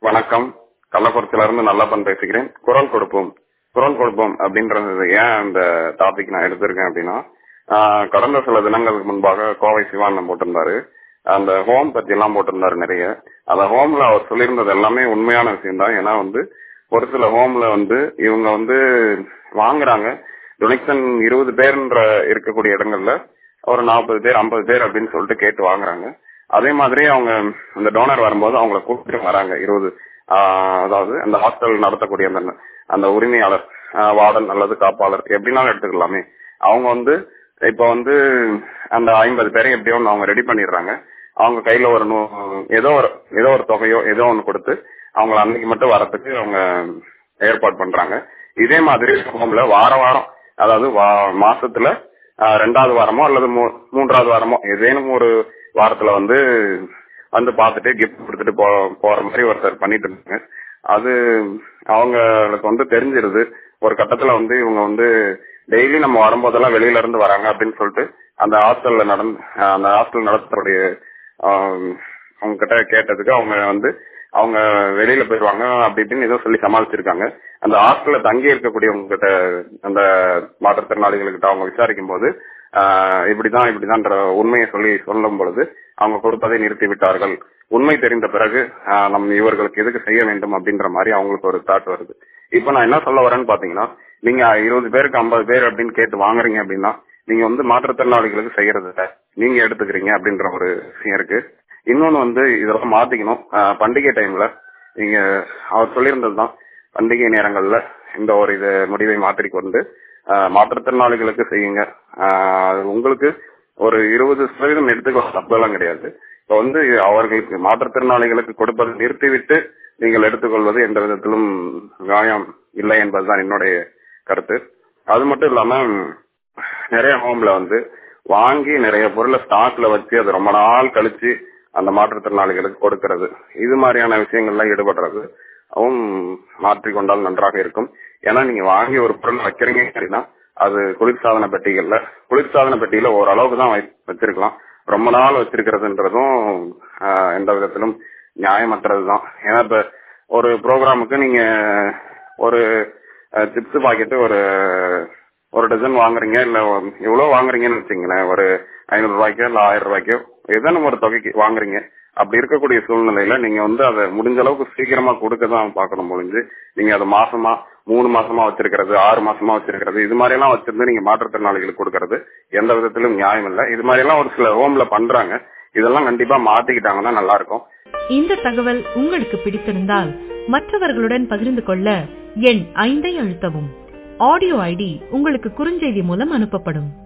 வணக்கம் கள்ளக்குறிச்சியில இருந்து நல்லப்பன் பேசுகிறேன் குரல் கொடுப்போம் குரல் கொடுப்போம் அப்படின்றது ஏன் அந்த டாபிக் நான் எடுத்திருக்கேன் அப்படின்னா ஆஹ் கடந்த சில தினங்களுக்கு முன்பாக கோவை சிவானந்தம் போட்டிருந்தாரு அந்த ஹோம் பத்தி எல்லாம் போட்டிருந்தாரு நிறைய அந்த ஹோம்ல அவர் சொல்லியிருந்தது எல்லாமே உண்மையான விஷயம் தான் ஏன்னா வந்து ஒரு சில ஹோம்ல வந்து இவங்க வந்து வாங்குறாங்க டொனேஷன் இருபது பேர்ன்ற இருக்கக்கூடிய இடங்கள்ல ஒரு நாற்பது பேர் ஐம்பது பேர் அப்படின்னு சொல்லிட்டு கேட்டு வாங்குறாங்க அதே மாதிரி அவங்க அந்த டோனர் வரும்போது அவங்கள கூப்பிட்டு வராங்க இருபது ஆஹ் அதாவது அந்த ஹாஸ்டல் நடத்தக்கூடிய அந்த அந்த உரிமையாளர் ஆஹ் வார்டன் அல்லது காப்பாளர் எப்படினாலும் எடுத்துக்கலாமே அவங்க வந்து இப்ப வந்து அந்த ஐம்பது பேரையும் எப்படியோ ஒண்ணு அவங்க ரெடி பண்ணிடுறாங்க அவங்க கையில ஒரு நூ- ஏதோ ஒரு ஏதோ ஒரு தொகையோ ஏதோ ஒண்ணு கொடுத்து அவங்கள அன்னைக்கு மட்டும் வரத்துக்கு அவங்க ஏற்பாடு பண்றாங்க இதே மாதிரி ஹோம்ல வார வாரம் அதாவது வா- மாசத்துல ஆஹ் ரெண்டாவது வாரமோ அல்லது மூ- மூன்றாவது வாரமோ ஏதேனும் ஒரு வாரத்துல வந்து வந்து பார்த்துட்டு கிஃப்ட் கொடுத்துட்டு போ போற மாதிரி ஒருத்தர் பண்ணிட்டு இருந்தாங்க அது அவங்களுக்கு வந்து தெரிஞ்சிருது ஒரு கட்டத்துல வந்து இவங்க வந்து டெய்லி நம்ம வரும்போதெல்லாம் வெளியில இருந்து வராங்க அப்படின்னு சொல்லிட்டு அந்த ஹாஸ்டல்ல நடந்து அந்த ஹாஸ்டல் நடத்தக்கூடிய ஆஹ், அவங்க கிட்ட கேட்டதுக்கு அவங்க வந்து அவங்க வெளியில போயிருவாங்க அப்படி இப்படின்னு ஏதோ சொல்லி சமாளிச்சிருக்காங்க அந்த ஹாஸ்டல்ல தங்கி இருக்கக்கூடியவங்க கிட்ட அந்த மாற்றுத்திறனாளிகள்கிட்ட அவங்க விசாரிக்கும் போது ஆஹ், இப்படிதான் இப்படிதான்ற உண்மையை சொல்லி சொல்லும் பொழுது அவங்க கொடுப்பதை நிறுத்தி விட்டார்கள் உண்மை தெரிந்த பிறகு ஆஹ், நம்ம இவர்களுக்கு எதுக்கு செய்ய வேண்டும் அப்படின்ற மாதிரி அவங்களுக்கு ஒரு தாட் வருது இப்ப நான் என்ன சொல்ல வரேன்னு பாத்தீங்கன்னா நீங்க இருபது பேருக்கு ஐம்பது பேர் அப்படின்னு கேட்டு வாங்குறீங்க அப்படின்னா நீங்க வந்து மாற்றுத்திறனாளிகளுக்கு செய்யறது இல்ல நீங்க எடுத்துக்கிறீங்க அப்படின்ற ஒரு விஷயம் இருக்கு இன்னொன்னு வந்து இதெல்லாம் மாத்திக்கணும் ஆஹ், பண்டிகை டைம்ல நீங்க அவர் சொல்லியிருந்ததுதான் பண்டிகை நேரங்கள்ல இந்த ஒரு இது முடிவை மாற்றிக்கொண்டு ஆஹ், மாற்றுத்திறனாளிகளுக்கு செய்யுங்க ஆஹ், அது உங்களுக்கு ஒரு இருபது சதவீதம் எடுத்துக்கலாம் தப்பெல்லாம் கிடையாது இப்ப வந்து அவர்களுக்கு மாற்றுத்திறனாளிகளுக்கு கொடுப்பதை நிறுத்திவிட்டு நீங்கள் எடுத்துக்கொள்வது எந்த விதத்திலும் நியாயம் இல்லை என்பதுதான் என்னுடைய கருத்து அது மட்டும் இல்லாம நிறைய ஹோம்ல வந்து வாங்கி நிறைய பொருளை ஸ்டாக்ல வச்சு அது ரொம்ப நாள் கழிச்சு அந்த மாற்றுத்திறனாளிகளுக்கு கொடுக்கிறது இது மாதிரியான விஷயங்கள்லாம் ஈடுபடுறது அதுவும் மாற்றிக்கொண்டால் நன்றாக இருக்கும் ஏன்னா நீங்க வாங்கி ஒரு பொருள் வைக்கிறீங்க அப்படின்னா அது குளிர்சாதன பெட்டிகள்ல குளிர்சாதன பெட்டியில ஓரளவுக்கு தான் வை- வச்சிருக்கலாம் ரொம்ப நாள் வச்சிருக்கிறதுன்றதும் ஆஹ், எந்த விதத்திலும் நியாயமற்றதுதான் ஏன்னா இப்ப ஒரு ப்ரோக்ராமுக்கு நீங்க ஒரு சிப்ஸ் பாக்கெட்டு ஒரு ஒரு டஜன் வாங்குறீங்க இல்ல எவ்வளவு வாங்குறீங்கன்னு வச்சுங்களேன் ஒரு ஐநூறு ரூபாய்க்கோ இல்ல ஆயிரம் ரூபாய்க்கோ ஏதேனும் ஒரு தொகைக்கு வாங்குறீங்க அப்படி இருக்கக்கூடிய சூழ்நிலையில நீங்க வந்து அதை முடிஞ்ச அளவுக்கு சீக்கிரமா கொடுக்க தான் பார்க்கணும் முடிஞ்சு நீங்க அதை மாசமா மூணு மாசமா வச்சிருக்கிறது ஆறு மாசமா வச்சிருக்கிறது இது மாதிரி எல்லாம் வச்சிருந்து நீங்க மாற்றுத்திறனாளிகளுக்கு கொடுக்கறது எந்த விதத்திலும் நியாயம் இல்லை இது மாதிரி எல்லாம் ஒரு சில ஹோம்ல பண்றாங்க இதெல்லாம் கண்டிப்பா மாத்திக்கிட்டாங்கன்னா நல்லா இருக்கும் இந்த தகவல் உங்களுக்கு பிடித்திருந்தால் மற்றவர்களுடன் பகிர்ந்து கொள்ள எண் ஐந்தை அழுத்தவும் ஆடியோ ஐடி உங்களுக்கு குறுஞ்செய்தி மூலம் அனுப்பப்படும்